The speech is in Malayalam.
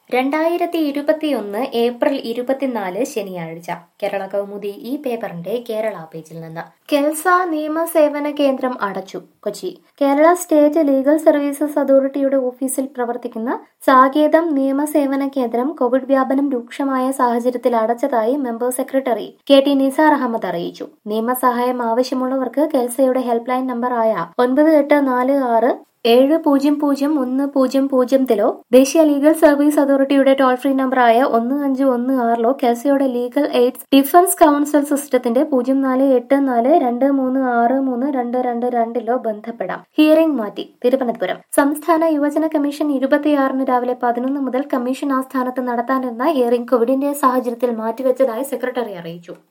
രണ്ടായിരത്തി ഇരുപത്തിയൊന്ന് ഏപ്രിൽ ഇരുപത്തിനാല് ശനിയാഴ്ച കേരള കൗമുദി ഈ പേപ്പറിന്റെ കേരള പേജിൽ നിന്ന് കെൽസ നിയമസേവന കേന്ദ്രം അടച്ചു Kochi Kerala state legal services അതോറിറ്റിയുടെ ഓഫീസിൽ പ്രവർത്തിക്കുന്ന സാകേതം നിയമസേവന കേന്ദ്രം കോവിഡ് വ്യാപനം രൂക്ഷമായ സാഹചര്യത്തിൽ അടച്ചതായി member secretary K T Nisar Ahmed അറിയിച്ചു നിയമസഹായം ആവശ്യമുള്ളവർക്ക് കെൽസയുടെ ഹെൽപ്പ് ലൈൻ നമ്പറായ ഒൻപത് എട്ട് നാല് ആറ് ഏഴ് പൂജ്യം പൂജ്യം ഒന്ന് പൂജ്യം പൂജ്യത്തിലോ ദേശീയ ലീഗൽ സർവീസ് അതോറിറ്റിയുടെ ടോൾ ഫ്രീ നമ്പറായ ഒന്ന് അഞ്ച് ഒന്ന് ആറിലോ കെൽസയുടെ ലീഗൽ എയ്ഡ്സ് ഡിഫൻസ് കൌൺസിൽ സിസ്റ്റത്തിന്റെ പൂജ്യം നാല് എട്ട് നാല് രണ്ട് മൂന്ന് ആറ് മൂന്ന് രണ്ട് രണ്ട് രണ്ടിലോ ബന്ധപ്പെടാം ഹിയറിംഗ് മാറ്റി തിരുവനന്തപുരം സംസ്ഥാന യുവജന കമ്മീഷൻ ഇരുപത്തിയാറിന് രാവിലെ പതിനൊന്ന് മുതൽ കമ്മീഷൻ ആസ്ഥാനത്ത് നടത്താനിരുന്ന ഹിയറിംഗ് കോവിഡിന്റെ സാഹചര്യത്തിൽ മാറ്റിവെച്ചതായി സെക്രട്ടറി അറിയിച്ചു